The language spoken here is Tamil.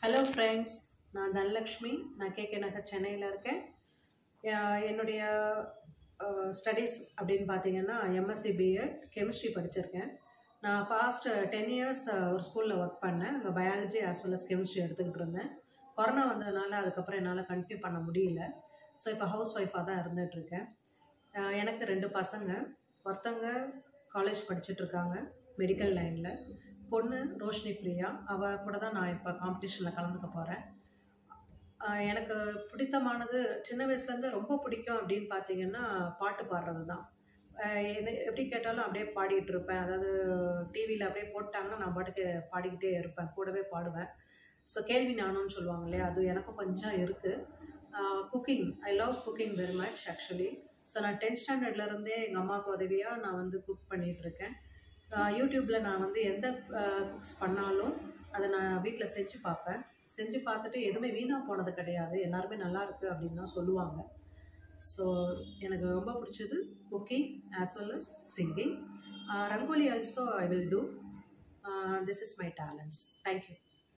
ஹலோ ஃப்ரெண்ட்ஸ் நான் தனலக்ஷ்மி நான் கேகே நகர் சென்னையில் இருக்கேன் அஹ் என்னுடைய ஸ்டடீஸ் அப்படின்னு பார்த்தீங்கன்னா எம்எஸ்சி பிஎட் கெமிஸ்ட்ரி படிச்சிருக்கேன் நான் பாஸ்ட் டென் இயர்ஸ் ஒரு ஸ்கூலில் ஒர்க் பண்ணேன் அங்கே biology as well as chemistry எடுத்துக்கிட்டு இருந்தேன் கொரோனா வந்ததுனால அதுக்கப்புறம் என்னால் கண்டினியூ பண்ண முடியல ஸோ இப்போ ஹவுஸ் ஒய்ஃபாக தான் இருந்துகிட்ருக்கேன் எனக்கு ரெண்டு பசங்க ஒருத்தவங்க காலேஜ் படிச்சுட்டு இருக்காங்க மெடிக்கல் லைனில் பொண்ணு ரோஷினி பிரியா அவள் கூட தான் நான் இப்போ காம்படிஷனில் கலந்துக்க போகிறேன் எனக்கு பிடித்தமானது சின்ன வயசுலேருந்து ரொம்ப பிடிக்கும் அப்படின்னு பார்த்தீங்கன்னா பாட்டு பாடுறது தான் ஆஹ் என்ன எப்படி கேட்டாலும் அப்படியே பாடிட்டு இருப்பேன் அதாவது டிவியில் அப்படியே போட்டாங்கன்னா நான் பாட்டுக்கு பாடிக்கிட்டே இருப்பேன் கூடவே பாடுவேன் ஸோ கேள்வி நானும்னு சொல்லுவாங்க இல்லையா அது எனக்கும் கொஞ்சம் இருக்குது cooking I love cooking very much actually so நான் டென்த் ஸ்டாண்டர்ட்லேருந்தே எங்கள் அம்மாவுக்கு உதவியாக நான் வந்து குக் பண்ணிகிட்ருக்கேன் யூடியூப்பில் நான் வந்து எந்த குக்ஸ் பண்ணாலும் அதை நான் வீட்டில் செஞ்சு பார்ப்பேன் செஞ்சு பார்த்துட்டு எதுவுமே வீணாக போனது கிடையாது எல்லாருமே நல்லா இருக்குது அப்படின்னு தான் சொல்லுவாங்க ஸோ எனக்கு ரொம்ப பிடிச்சது cooking as well as singing rangoli also I will do this is my talents thank you